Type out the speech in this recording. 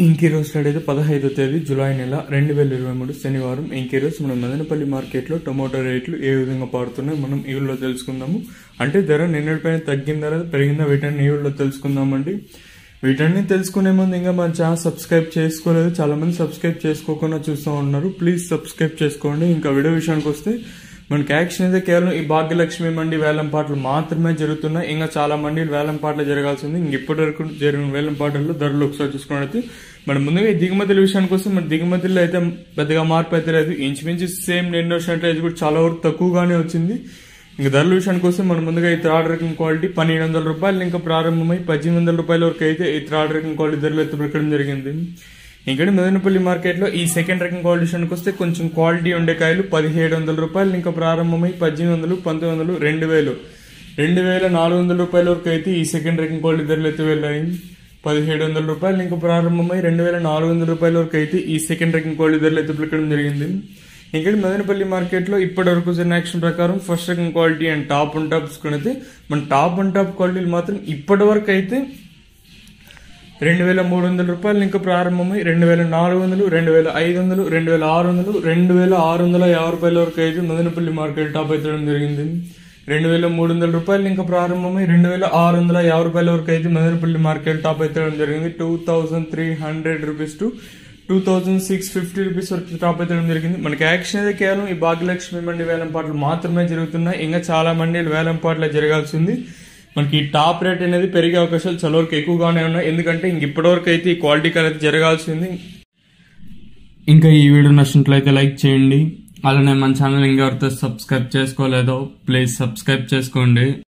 ఇంకీ రోజు స్టార్ట్ అయితే పదహైదో తేదీ జూలై నెల రెండు వేల ఇరవై మూడు శనివారం ఇంకీ రోజు మనం మదనపల్లి మార్కెట్లో టొమాటో రేట్లు ఏ విధంగా పాడుతున్నాయో మనం ఈ వీడియోలో తెలుసుకుందాము అంటే ధర నిన్నటిపైన తగ్గిందా లేదా పెరిగిందా వీటన్ని ఈ వీడియోలో తెలుసుకుందామండి వీటన్ని తెలుసుకునే ముందు ఇంకా మన ఛానల్ సబ్స్క్రైబ్ చేసుకోలేదు చాలా మంది సబ్స్క్రైబ్ చేసుకోకుండా చూస్తూ ఉన్నారు ప్లీజ్ సబ్స్క్రైబ్ చేసుకోండి ఇంకా వీడియో విషయానికి వస్తే మనకి యాక్షన్ అయితే కేవలం ఈ భాగ్యలక్ష్మి మండి వేలం పాటలు మాత్రమే జరుగుతున్నాయి ఇంకా చాలా మంది వేలం పాటలు జరగాల్సింది ఇంక ఇప్పటి వరకు జరిగిన వేలం పాటల్లో ధరలు ఒకసారి చూసుకున్నట్టు మన ముందుగా ఈ దిగుమతుల విషయానికి వస్తే మన దిగుమతుల్లో అయితే పెద్దగా మార్పు అయితే లేదు ఇంచుమించు సేమ్ నిన్న వచ్చినట్టు కూడా చాలా వరకు తక్కువగానే వచ్చింది ఇంకా ధరల విషయానికి వస్తే మన ముందుగా ఈ థర్డ్ రకం క్వాలిటీ పన్నెండు వందల రూపాయలు ఇంకా ప్రారంభమై పద్దెనిమిది వందల రూపాయల వరకు అయితే ఈ థర్డ్ రకం క్వాలిటీ ధరలు అయితే పెట్టడం జరిగింది ఇక్కడ మదనపల్లి మార్కెట్లో ఈ సెకండ్ రకం క్వాలిటీ విషయానికి వస్తే కొంచెం క్వాలిటీ ఉండే కాయలు పదిహేడు వందల రూపాయలు ఇంకా ప్రారంభమై పద్దెనిమిది వందలు పంతొమ్మిది వందలు రెండు వేలు రెండు వేల నాలుగు వందల రూపాయల వరకు అయితే ఈ సెకండ్ రకం క్వాలిటీ ధరలు అయితే వెళ్ళాయి పదిహేడు వందల రూపాయలు ఇంకా ప్రారంభమై రెండు వేల నాలుగు వందల రూపాయల వరకు అయితే ఈ సెకండ్ రకం క్వాలిటీ ధరలు అయితే పెట్టడం జరిగింది ఇక్కడ మదనపల్లి మార్కెట్లో ఇప్పటి వరకు జరిగిన యాక్షన్ ప్రకారం ఫస్ట్ రకం quality and top and top చూసుకున్నైతే మన టాప్ అండ్ టాప్ క్వాలిటీలు మాత్రం ఇప్పటి వరకు అయితే రెండు వేల మూడు వందల రూపాయలు ఇంకా ప్రారంభమై రెండు వేల నాలుగు వందలు రెండు వేల ఐదు వందలు రెండు వేల ఆరు వందలు రెండు వేల ఆరు వందల యాభై రూపాయల వరకు అయితే మదనపల్లి మార్కెట్ టాప్ ఎత్తడం జరిగింది రెండు వేల మూడు వందల రూపాయలు ఇంకా ప్రారంభమై రెండు వేల ఆరు వందల యాభై రూపాయల వరకు అయితే మదనపల్లి మార్కెట్ టాప్ ఎత్తడం జరిగింది two thousand three hundred rupees to two thousand six fifty rupees వరకు టాప్ ఎత్తడం జరిగింది మనకి యాక్షన్ అయితే కేవలం ఈ భాగ్యలక్ష్మి మండి వేలం పాటలు మాత్రమే జరుగుతున్నాయి ఇంకా చాలా మంది వేలం పాటలు జరగాల్సింది మనకి ఈ టాప్ రేట్ అనేది పెరిగే అవకాశాలు చాలా వరకు ఎక్కువగానే ఉన్నాయి ఎందుకంటే ఇంక ఇప్పటివరకు అయితే ఈ క్వాలిటీ కలర్ అయితే జరగాల్సింది ఇంకా ఈ వీడియో నచ్చినట్లయితే లైక్ చేయండి అలానే మన ఛానల్ ఇంకా ఎవరితో సబ్స్క్రైబ్ చేసుకోలేదో ప్లీజ్ సబ్స్క్రైబ్ చేసుకోండి